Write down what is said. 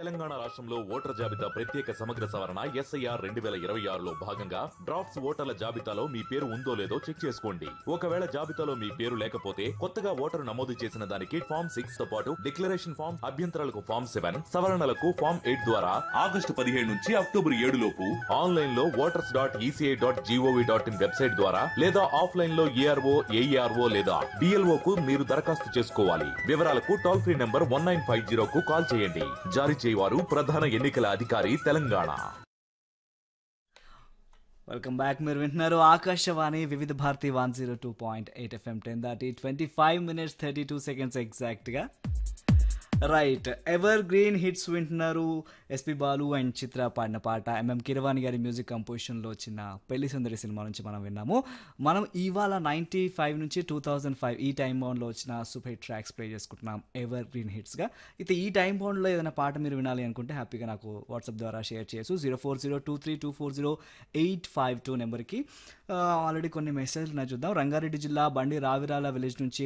తెలంగాణ రాష్ట్రంలో ఓటర్ల జాబితా ప్రత్యేక సమగ్ర సవరణ ఎస్ఐఆర్ రెండు వేల ఇరవై ఆరులో భాగంగా డ్రాఫ్ట్స్ ఓటర్ల జాబితాలో మీ పేరు ఉందో లేదో చెక్ చేసుకోండి ఒకవేళ జాబితాలో మీ పేరు లేకపోతే కొత్తగా ఓటరు నమోదు చేసిన దానికి ఫామ్ సిక్స్ తో పాటు డిక్లరేషన్ ఫామ్ అభ్యంతరాలకు ఫామ్ సెవెన్ సవరణలకు ఫామ్ ఎయిట్ ద్వారా ఆగస్టు పదిహేడు నుంచి అక్టోబర్ ఏడు లోపు ఆన్లైన్ లో voters dot ECI dot G O V dot in website ద్వారా లేదా ఆఫ్లైన్ లో ఏఆర్ఓ ఏఈఆర్ఓ లేదా డిఎల్ఓ కు మీరు దరఖాస్తు చేసుకోవాలి వివరాలకు toll free number one nine five zero కు కాల్ చేయండి జారీ చేయవారు ప్రధాన ఎన్నికల అధికారి తెలంగాణ వెల్కమ్ బ్యాక్ మీరు వింటున్నారు Akashvani Vividh Bharati one zero two point eight FM ten దాటి twenty five minutes thirty two seconds ఎగ్జాక్ట్గా రైట్ ఎవర్ గ్రీన్ హిట్స్ వింటున్నారు ఎస్పి బాలు అండ్ చిత్ర పాడిన పాట ఎంఎం కిరవాణి గారి మ్యూజిక్ కంపోజిషన్లో వచ్చిన పెళ్లి సుందరి సినిమా నుంచి మనం విన్నాము మనం ఇవాళ నైంటీ ఫైవ్ నుంచి టూ థౌజండ్ ఫైవ్ ఈ టైం బౌండ్లో వచ్చిన సూపర్ హిట్ ట్రాక్స్ ప్లే చేసుకుంటున్నాం ఎవర్ గ్రీన్ హిట్స్గా అయితే ఈ టైం బౌండ్లో ఏదైనా పాట మీరు వినాలి అనుకుంటే హ్యాపీగా నాకు వాట్సాప్ ద్వారా షేర్ చేయొచ్చు zero four zero two three two four zero eight five two నెంబర్కి ఆల్రెడీ కొన్ని మెసేజ్లు నా చూద్దాం రంగారెడ్డి జిల్లా బండి రావిరాల విలేజ్ నుంచి